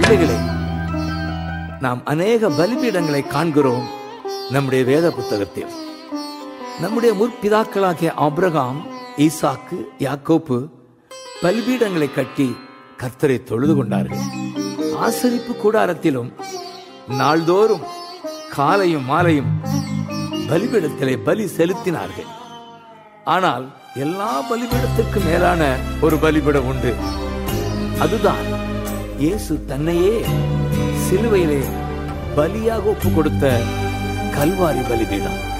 பிள்ளைகளே நாம் அநேக பலிபீடங்களை காண்கிறோம் நம்முடைய வேத புத்தகத்தில் நம்முடைய முற்பிதாக்களாகிய ஆபிரகாம் ஈசாக்கு யாக்கோப்பு பலிபீடங்களை கட்டி கர்த்தரை தொழுது கொண்டார்கள் ஆசரிப்பு கூடாரத்திலும் நாள்தோறும் காலையும் மாலையும் பலிபீடத்திலே பலி செலுத்தினார்கள் ஆனால் எல்லா பலிபீடத்திற்கு மேலான ஒரு பலிபீடம் உண்டு அதுதான் இயேசு தன்னையே சிலுவையிலே பலியாக ஒப்பு கொடுத்த கல்வாரி பலிபீடம்